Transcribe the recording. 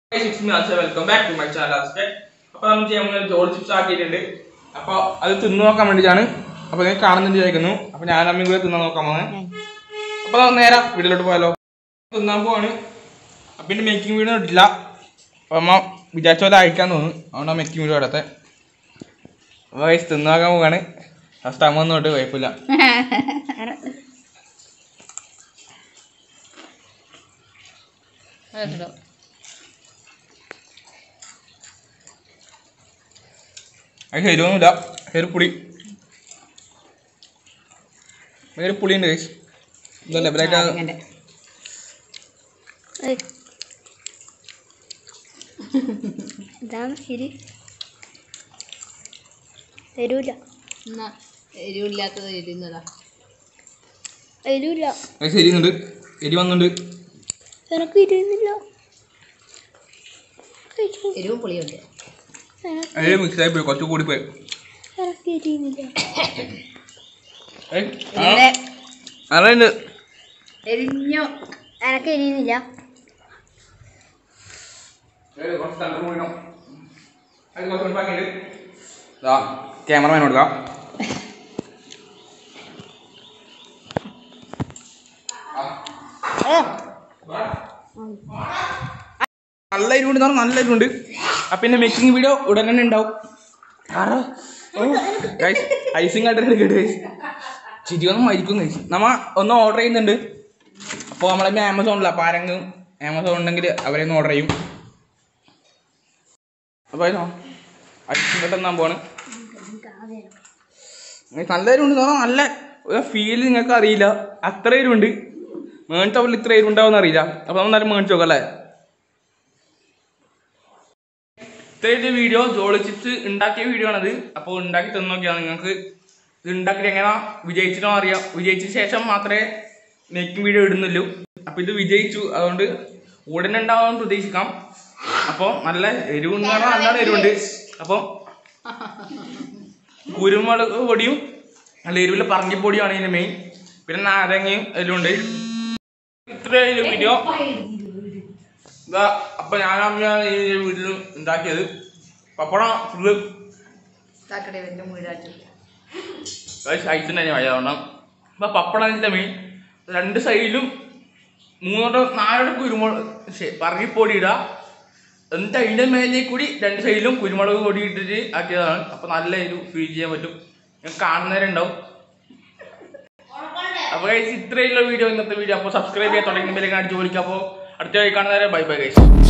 Welcome back to my channel last അപ്പൊ നമ്മൾ ചെയ്യാൻ പോകുന്നത് ജോളി ചിപ്സ് ആക്കിയിട്ടുണ്ട് അപ്പൊ അത് തിന്നു നോക്കാൻ വേണ്ടിയിട്ടാണ് അപ്പൊ നിങ്ങൾ കാണുന്നുണ്ട് ചോദിക്കുന്നു അപ്പൊ ഞാൻ അമ്മയും കൂടെ തിന്നാൻ നോക്കാൻ പോകുന്നത് അപ്പൊ നമുക്ക് നേരെ വീട്ടിലോട്ട് പോയാലോ തിന്നാൻ പോവാണ് അപ്പൊ എന്റെ മേക്കിംഗ് വീഡിയോ ഇട്ടില്ല അപ്പൊ അമ്മ വിചാരിച്ച പോലെ അയക്കാൻ തോന്നുന്നു അതുകൊണ്ട് മേക്കിംഗ് വീഡിയോ എടുത്തേ അപ്പൊ guys തിന്നു നോക്കാൻ പോവാണ് ഫസ്റ്റ് അമ്മ ഒന്നും തൊട്ട് കുഴപ്പമില്ല അത് ശരിയൊന്നുമില്ല ഒരു പുളി ഒരു പുളിയുണ്ട് guys. എന്താ ലെവലായിട്ട് ഇതാണ് ശരി തരൂല എന്നാ എരിവില്ലാത്തത് എരിയുന്നതാ തരൂല അത് ശരിയുന്നുണ്ട് എരി വന്നുണ്ട് എനക്ക് ഇരുന്നില്ല എരിവും പുളിയുണ്ട് അതിൽ മിക്സ് ആയി പോയി കുറച്ച് കൂടി പോയി എനക്ക് എരിയുന്നില്ല ഇതിന്റെ അതുണ്ട് എരിഞ്ഞു എനക്ക് എരിയുന്നില്ല ക്യാമറമാൻ കൊടുക്കാം നല്ല ഇരുണ്ട് നല്ല ഇരുണ്ട് അപ്പൊ എന്റെ മേക്കിംഗ് വീഡിയോ ഉടൻ തന്നെ ഉണ്ടാവും ഐസിങ് ആയിട്ട് കേട്ട് ചിരിയൊന്നും മരിക്കും കഴിച്ചു നമ്മ ഒന്ന് ഓർഡർ ചെയ്യുന്നുണ്ട് അപ്പോൾ നമ്മളെ ആമസോണില്ല അപ്പോൾ ആരെങ്കിലും ആമസോൺ ഉണ്ടെങ്കിൽ അവരെ ഒന്ന് ഓർഡർ ചെയ്യും അപ്പോൾ അതിനോ ഐസിങ് പെട്ടെന്ന് പോവാണ് നല്ല എരിവുണ്ട് എന്ന് പറഞ്ഞാൽ നല്ല ഒരു ഫീൽ നിങ്ങൾക്ക് അറിയില്ല അത്ര എരിവുണ്ട് മേടിച്ചപ്പോൾ ഇത്ര എരിവുണ്ടാവും അറിയില്ല അപ്പോൾ നമ്മൾ നല്ല മേടിച്ച് നോക്കാം അല്ലേ ഇത്രയും വീഡിയോ ജോളി ചിപ്സ് ഉണ്ടാക്കിയ വീഡിയോ ആണത് അപ്പോൾ ഉണ്ടാക്കി തന്നു നോക്കിയാണ് നിങ്ങൾക്ക് ഇത് ഉണ്ടാക്കിയിട്ട് എങ്ങനെ വിജയിച്ചിട്ടോ അറിയാം വിജയിച്ച ശേഷം മാത്രമേ മേക്കിംഗ് വീഡിയോ ഇടുന്നുള്ളൂ അപ്പോൾ ഇത് വിജയിച്ചു അതുകൊണ്ട് ഉടനെ ഉണ്ടാവാൻ പ്രതീക്ഷിക്കാം അപ്പോൾ നല്ല എരിവുണ്ട് പറഞ്ഞാൽ നല്ലോണം എരിവുണ്ട് അപ്പോൾ കുരുമുളക് പൊടിയും നല്ല എരിവില്ല പറങ്കിപ്പൊടിയാണ് ഇതിൻ്റെ മെയിൻ പിന്നെ നാരങ്ങയും എല്ലാം ഉണ്ട് ഇത്രയും വീഡിയോ ഇതാ അപ്പൊ ഞാൻ അമ്മയാണ് ഈ വീട്ടിൽ ഉണ്ടാക്കിയത് പപ്പടം ഫുള്ള് താക്കടെ വലിയ മുഴുവാച്ചു ഐസിൻ്റെ തന്നെ വയ്യാവണം അപ്പൊ പപ്പടത്തിൻ്റെ മെയിൻ രണ്ട് സൈഡിലും മൂന്നോട്ടോ നാലോട്ടോ കുരുമുളക് ശ്ശെ, പറങ്ങിപ്പൊടി ഇടുക എന്നിട്ട് അതിൻ്റെ മേലെ കൂടി രണ്ട് സൈഡിലും കുരുമുളക് പൊടി ഇട്ടിട്ട് ആക്കിയതാണ് അപ്പൊ നല്ല ഒരു ഫീൽ ചെയ്യാൻ പറ്റും ഞാൻ കാണുന്നവരുണ്ടാവും അപ്പൊ guys, ഇത്രയുള്ള വീഡിയോ ഇന്നത്തെ വീഡിയോ അപ്പോൾ സബ്സ്ക്രൈബ് ചെയ്യാൻ തുടങ്ങുമ്പോഴേക്കും അടിച്ചു വിളിക്കാം അപ്പോൾ അടുത്ത വഴി കാണുന്നവരെ ബൈ ബൈ ഗൈസ്